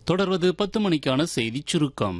தொடர்வது பத்து மணிக்கான செய்திச் சுருக்கம்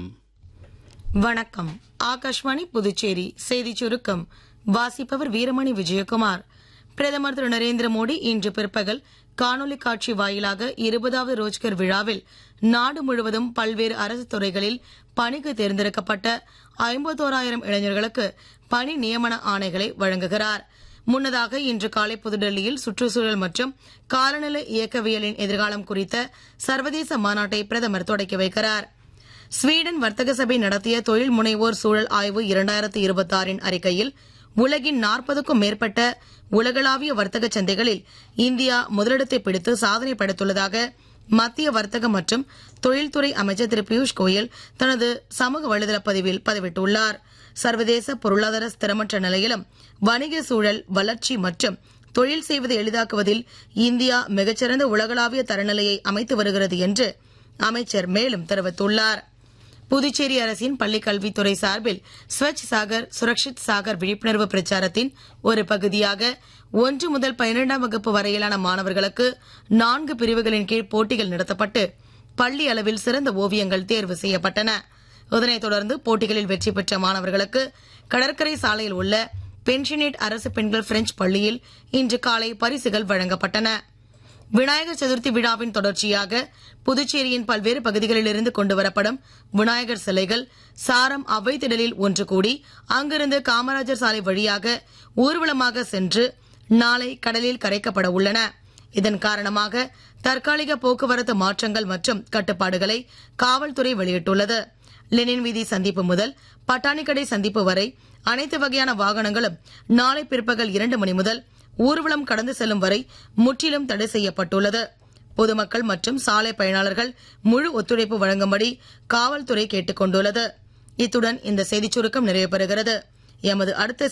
வணக்கம் ஆகாஷ்வாணி புதுச்சேரி செய்திச் சுருக்கம் வாசிப்பவர் வீரமணி விஜயகுமார் பிரதமர் திரு நரேந்திர மோடி இன்று பிற்பகல் காணொலி காட்சி வாயிலாக இருபதாவது ரோஜ்கர் விழாவில் நாடு முழுவதும் பல்வேறு அரசு துறைகளில் பணிக்கு தேர்ந்தெடுக்கப்பட்ட ஐம்பத்தோராயிரம் இளைஞர்களுக்கு பணி நியமன ஆணைகளை வழங்குகிறார் முன்னதாக இன்று காலை புதுடெல்லியில் சுற்றுச்சூழல் மற்றும் காலநிலை இயக்கவியலின் எதிர்காலம் குறித்த சர்வதேச மாநாட்டை பிரதமர் தொடக்கி வைக்கிறார் ஸ்வீடன் வர்த்தக சபை நடத்திய தொழில் முனைவோர் சூழல் ஆய்வு இரண்டாயிரத்தி இருபத்தாறின் அறிக்கையில் உலகின் நாற்பதுக்கும் மேற்பட்ட உலகளாவிய வர்த்தக சந்தைகளில் இந்தியா முதலிடத்தை பிடித்து சாதனை படைத்துள்ளதாக மத்திய வர்த்தக மற்றும் தொழில்துறை அமைச்சர் திரு பியூஷ் கோயல் தனது சமூக வலைதள பதிவில் பதிவிட்டுள்ளார் சர்வதேச பொருளாதார ஸ்திரமற்ற நிலையிலும் வணிக சூழல் வளர்ச்சி மற்றும் தொழில் செய்வதை எளிதாக்குவதில் இந்தியா மிகச்சிறந்த உலகளாவிய தரநிலையை அமைத்து வருகிறது என்று அமைச்சர் மேலும் தெரிவித்துள்ளார் புதுச்சேரி அரசின் பள்ளிக் கல்வித்துறை சார்பில் ஸ்வச் சாகர் சுரக்ஷித் சாகர் விழிப்புணர்வு பிரச்சாரத்தின் ஒரு பகுதியாக ஒன்று முதல் பன்னிரெண்டாம் வகுப்பு வரையிலான மாணவர்களுக்கு நான்கு பிரிவுகளின் கீழ் போட்டிகள் நடத்தப்பட்டு பள்ளி அளவில் சிறந்த ஓவியங்கள் தேர்வு செய்யப்பட்டன இதனைத் தொடர்ந்து போட்டிகளில் வெற்றி பெற்ற மாணவர்களுக்கு கடற்கரை சாலையில் உள்ள பென்ஷனேட் அரசு பெண்கள் பிரெஞ்சு பள்ளியில் இன்று காலை பரிசுகள் வழங்கப்பட்டன விநாயகர் சதுர்த்தி விழாவின் தொடர்ச்சியாக புதுச்சேரியின் பல்வேறு பகுதிகளிலிருந்து கொண்டுவரப்படும் விநாயகர் சிலைகள் சாரம் அவை திடலில் ஒன்று கூடி அங்கிருந்து காமராஜர் சாலை வழியாக ஊர்வலமாக சென்று நாளை கடலில் கரைக்கப்பட உள்ளன இதன் காரணமாக தற்காலிக போக்குவரத்து மாற்றங்கள் மற்றும் கட்டுப்பாடுகளை காவல்துறை வெளியிட்டுள்ளது லெனின் வீதி சந்திப்பு முதல் பட்டாணிக்கடை சந்திப்பு வரை அனைத்து வகையான வாகனங்களும் நாளை பிற்பகல் இரண்டு மணி முதல் ஊர்வலம் கடந்து செல்லும் வரை முற்றிலும் தடை செய்யப்பட்டுள்ளது பொதுமக்கள் மற்றும் சாலை பயனாளர்கள் முழு ஒத்துழைப்பு வழங்கும்படி காவல்துறை கேட்டுக் கொண்டுள்ளது இத்துடன் இந்த செய்திச் சுருக்கம் நிறைவு பெறுகிறது எமது அடுத்த